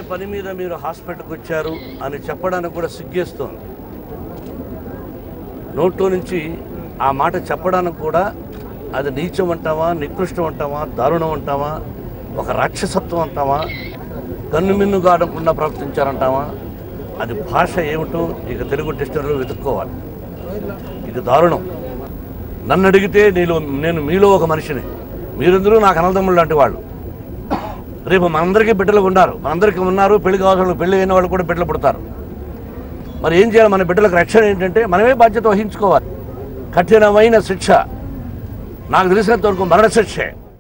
పని మీద మీరు హాస్పిటల్కి వచ్చారు అని చెప్పడానికి కూడా సిగ్గేస్తోంది నోట్లో నుంచి ఆ మాట చెప్పడానికి కూడా అది నీచం అంటావా నికృష్టం అంటావా దారుణం అంటావా ఒక రాక్షసత్వం అంటావా కన్నుమిన్ను గాడకుండా ప్రవర్తించారంటావా అది భాష ఏమిటో ఇక తెలుగు డిక్షనరీలో వెతుక్కోవాలి ఇది దారుణం నన్ను అడిగితే నేను నేను మీలో ఒక మనిషిని మీరందరూ నాకు అన్నదమ్ముళ్ళు లాంటి వాళ్ళు రేపు మనందరికీ బిడ్డలు ఉన్నారు మనందరికీ ఉన్నారు పెళ్లి కావాల్సిన వాళ్ళు, పెళ్లి అయిన వాళ్ళు కూడా బిడ్డలు పుడతారు మరి ఏం చేయాలి మన బిడ్డలకు రక్షణ ఏంటంటే మనమే బాధ్యత వహించుకోవాలి కఠినమైన శిక్ష నాకు తెలిసినంత వరకు మరణ శిక్షే